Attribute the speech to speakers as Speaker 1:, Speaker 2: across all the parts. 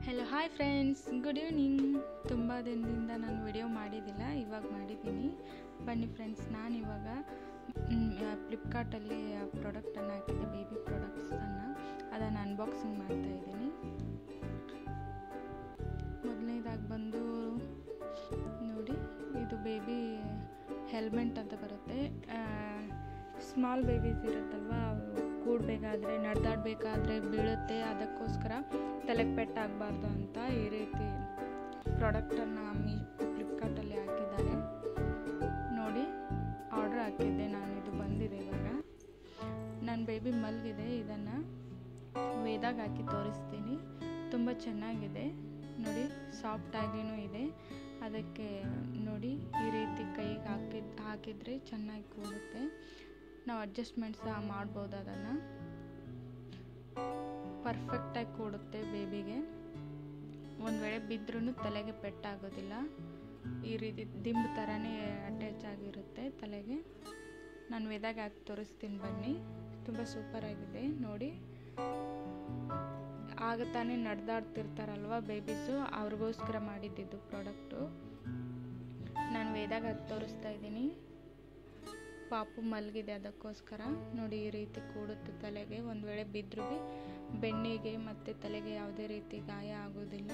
Speaker 1: hello hi friends good evening ತುಂಬ ದಿನದಿಂದ ನಾನು ವಿಡಿಯೋ ಮಾಡಿದ್ದಿಲ್ಲ ಇವಾಗ ಮಾಡಿದ್ದೀನಿ ಬನ್ನಿ ಫ್ರೆಂಡ್ಸ್ ನಾನು ಇವಾಗ ಫ್ಲಿಪ್ಕಾರ್ಟಲ್ಲಿ ಪ್ರಾಡಕ್ಟನ್ನು ಹಾಕಿದ್ದೆ ಬೇಬಿ ಪ್ರಾಡಕ್ಟ್ಸನ್ನು ಅದನ್ನು ಅನ್ಬಾಕ್ಸಿಂಗ್ ಮಾಡ್ತಾ ಇದ್ದೀನಿ ಮೊದಲನೇದಾಗಿ ಬಂದು ನೋಡಿ ಇದು ಬೇಬಿ ಹೆಲ್ಮೆಟ್ ಅಂತ ಬರುತ್ತೆ ಸ್ಮಾಲ್ ಬೇಬೀಸ್ ಇರುತ್ತಲ್ವ ಅವು ಕೂಡಬೇಕಾದ್ರೆ ನಡೆದಾಡಬೇಕಾದ್ರೆ ಬೀಳುತ್ತೆ ಅದಕ್ಕೋಸ್ಕರ ತಲೆಗೆ ಪೆಟ್ಟಾಗಬಾರ್ದು ಅಂತ ಈ ರೀತಿ ಪ್ರಾಡಕ್ಟನ್ನು ಮೀ ಫ್ಲಿಪ್ಕಾರ್ಟಲ್ಲಿ ಹಾಕಿದ್ದಾರೆ ನೋಡಿ ಆರ್ಡ್ರ್ ಹಾಕಿದ್ದೆ ನಾನು ಇದು ಬಂದಿದೆ ಇವಾಗ ನನ್ನ ಬೇಬಿ ಮಲಗಿದೆ ಇದನ್ನು ವೇದಾಗ ಹಾಕಿ ತೋರಿಸ್ತೀನಿ ತುಂಬ ಚೆನ್ನಾಗಿದೆ ನೋಡಿ ಸಾಫ್ಟಾಗಿಯೂ ಇದೆ ಅದಕ್ಕೆ ನೋಡಿ ಈ ರೀತಿ ಕೈಗೆ ಹಾಕಿದ್ ಹಾಕಿದರೆ ಚೆನ್ನಾಗಿ ಕೂಡುತ್ತೆ ನಾವು ಅಡ್ಜಸ್ಟ್ಮೆಂಟ್ ಸಹ ಮಾಡ್ಬೋದು ಅದನ್ನು ಪರ್ಫೆಕ್ಟಾಗಿ ಕೂಡುತ್ತೆ ಬೇಬಿಗೆ ಒಂದು ವೇಳೆ ಬಿದ್ದರೂ ತಲೆಗೆ ಪೆಟ್ಟಾಗೋದಿಲ್ಲ ಈ ರೀತಿ ದಿಂಬು ಥರನೇ ಅಟ್ಯಾಚ್ ಆಗಿರುತ್ತೆ ತಲೆಗೆ ನಾನು ವೆದಾಗ ಹಾಕಿ ತೋರಿಸ್ತೀನಿ ಬನ್ನಿ ತುಂಬ ಸೂಪರಾಗಿದೆ ನೋಡಿ ಆಗ ತಾನೇ ನಡೆದಾಡ್ತಿರ್ತಾರಲ್ವ ಬೇಬೀಸು ಅವ್ರಿಗೋಸ್ಕರ ಮಾಡಿದ್ದಿದ್ದು ಪ್ರಾಡಕ್ಟು ನಾನು ವೇದಾಗ ಹಾಕಿ ತೋರಿಸ್ತಾ ಇದ್ದೀನಿ ಪಾಪು ಮಲಗಿದೆ ಅದಕ್ಕೋಸ್ಕರ ನೋಡಿ ಈ ರೀತಿ ಕೂಡುತ್ತೆ ತಲೆಗೆ ಒಂದು ವೇಳೆ ಬಿದ್ದರೂ ಭೀ ಬೆನ್ನಿಗೆ ಮತ್ತು ತಲೆಗೆ ಯಾವುದೇ ರೀತಿ ಗಾಯ ಆಗೋದಿಲ್ಲ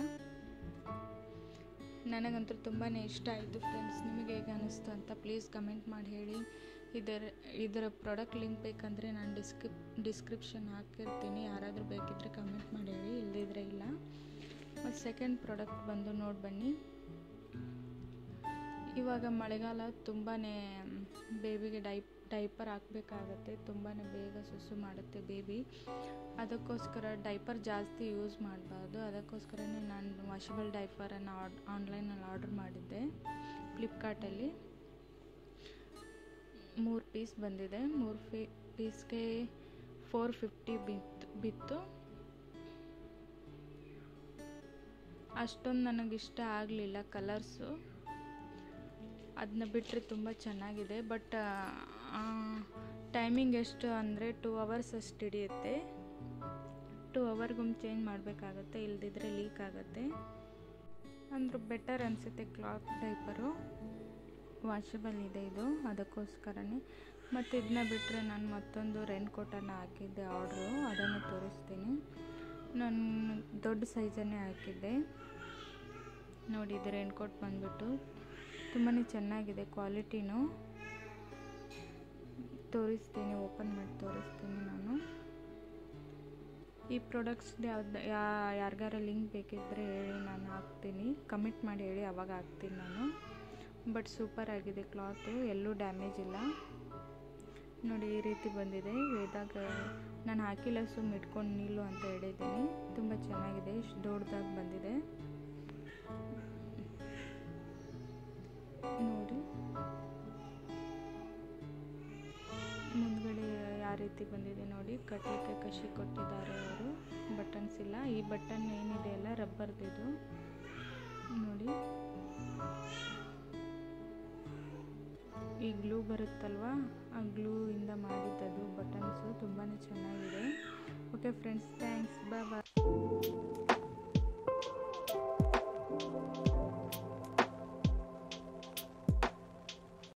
Speaker 1: ನನಗಂತೂ ತುಂಬಾ ಇಷ್ಟ ಆಯಿತು ಫ್ರೆಂಡ್ಸ್ ನಿಮಗೆ ಹೇಗೆ ಅನ್ನಿಸ್ತು ಅಂತ ಪ್ಲೀಸ್ ಕಮೆಂಟ್ ಮಾಡಿ ಹೇಳಿ ಇದರ ಇದರ ಪ್ರಾಡಕ್ಟ್ ಲಿಂಕ್ ಬೇಕಂದರೆ ನಾನು ಡಿಸ್ಕ್ರಿಪ್ ಡಿಸ್ಕ್ರಿಪ್ಷನ್ ಹಾಕಿರ್ತೀನಿ ಯಾರಾದರೂ ಬೇಕಿದ್ದರೆ ಕಮೆಂಟ್ ಮಾಡಿ ಹೇಳಿ ಇಲ್ಲದಿದ್ರೆ ಇಲ್ಲ ಮತ್ತು ಸೆಕೆಂಡ್ ಪ್ರಾಡಕ್ಟ್ ಬಂದು ನೋಡಿ ಬನ್ನಿ ಇವಾಗ ಮಳೆಗಾಲ ತುಂಬಾ ಬೇಬಿಗೆ ಡೈಪ್ ಡೈಪರ್ ಹಾಕಬೇಕಾಗತ್ತೆ ತುಂಬಾ ಬೇಗ ಸುಸು ಮಾಡುತ್ತೆ ಬೇಬಿ ಅದಕ್ಕೋಸ್ಕರ ಡೈಪರ್ ಜಾಸ್ತಿ ಯೂಸ್ ಮಾಡಬಾರ್ದು ಅದಕ್ಕೋಸ್ಕರನೇ ನಾನು ವಾಷಬಲ್ ಡೈಪರನ್ನು ಆಡ್ ಆನ್ಲೈನಲ್ಲಿ ಆರ್ಡ್ರ್ ಮಾಡಿದ್ದೆ ಫ್ಲಿಪ್ಕಾರ್ಟಲ್ಲಿ ಮೂರು ಪೀಸ್ ಬಂದಿದೆ ಮೂರು ಫೀ ಪೀಸ್ಗೆ ಫೋರ್ ಫಿಫ್ಟಿ ಬಿತ್ತು ಬಿತ್ತು ಅಷ್ಟೊಂದು ನನಗಿಷ್ಟ ಆಗಲಿಲ್ಲ ಕಲರ್ಸು ಅದನ್ನ ಬಿಟ್ಟರೆ ತುಂಬ ಚೆನ್ನಾಗಿದೆ ಬಟ್ ಟೈಮಿಂಗ್ ಎಷ್ಟು ಅಂದರೆ ಟೂ ಅವರ್ಸ್ ಅಷ್ಟು ಹಿಡಿಯುತ್ತೆ ಟೂ ಅವರ್ಗೊಮ್ಮೆ ಚೇಂಜ್ ಮಾಡಬೇಕಾಗತ್ತೆ ಇಲ್ದಿದ್ರೆ ಲೀಕ್ ಆಗುತ್ತೆ ಅಂದರೂ ಬೆಟರ್ ಅನಿಸುತ್ತೆ ಕ್ಲಾತ್ ಡೈಪರು ವಾಷಬಲ್ ಇದೆ ಇದು ಅದಕ್ಕೋಸ್ಕರನೇ ಮತ್ತು ಇದನ್ನ ಬಿಟ್ಟರೆ ನಾನು ಮತ್ತೊಂದು ರೆನ್ ಕೋಟನ್ನು ಹಾಕಿದ್ದೆ ಆರ್ಡ್ರು ಅದನ್ನು ತೋರಿಸ್ತೀನಿ ನಾನು ದೊಡ್ಡ ಸೈಜನ್ನೇ ಹಾಕಿದ್ದೆ ನೋಡಿ ಇದು ರೆನ್ ಕೋಟ್ ಬಂದ್ಬಿಟ್ಟು ತುಂಬಾ ಚೆನ್ನಾಗಿದೆ ಕ್ವಾಲಿಟಿನೂ ತೋರಿಸ್ತೀನಿ ಓಪನ್ ಮಾಡಿ ತೋರಿಸ್ತೀನಿ ನಾನು ಈ ಪ್ರಾಡಕ್ಟ್ಸ್ ಯಾವ್ದು ಯಾರಿಗಾರ ಲಿಂಕ್ ಬೇಕಿದ್ದರೆ ಹೇಳಿ ನಾನು ಹಾಕ್ತೀನಿ ಕಮೆಂಟ್ ಮಾಡಿ ಹೇಳಿ ಅವಾಗ ಹಾಕ್ತೀನಿ ನಾನು ಬಟ್ ಸೂಪರ್ ಆಗಿದೆ ಕ್ಲಾತು ಎಲ್ಲೂ ಡ್ಯಾಮೇಜ್ ಇಲ್ಲ ನೋಡಿ ಈ ರೀತಿ ಬಂದಿದೆ ವೇದಾಗ ನಾನು ಹಾಕಿಲ್ಲ ಸುಮ್ಮ ಇಟ್ಕೊಂಡು ನಿಲ್ಲು ಅಂತ ಹೇಳಿದ್ದೀನಿ ತುಂಬ ಚೆನ್ನಾಗಿದೆ ಇಷ್ಟು ದೊಡ್ಡದಾಗಿ ಬಂದಿದೆ ನೋಡಿ ಮುಂದ್ಗಡೆ ಯಾವ ರೀತಿ ಬಂದಿದೆ ನೋಡಿ ಕಟ್ಟಲಿಕ್ಕೆ ಕಸಿ ಕೊಟ್ಟಿದ್ದಾರೆ ಅವರು ಬಟನ್ಸ್ ಇಲ್ಲ ಈ ಬಟನ್ ಏನಿದೆ ಅಲ್ಲ ರಬ್ಬರ್ದಿದು ನೋಡಿ ಈ ಗ್ಲೂ ಬರುತ್ತಲ್ವ ಆ ಗ್ಲೂ ಇಂದ ಮಾಡಿದ್ದದು ಬಟನ್ಸು ತುಂಬಾ ಚೆನ್ನಾಗಿದೆ ಓಕೆ ಫ್ರೆಂಡ್ಸ್ ಥ್ಯಾಂಕ್ಸ್ ಬಾಯ್ ಬಾಯ್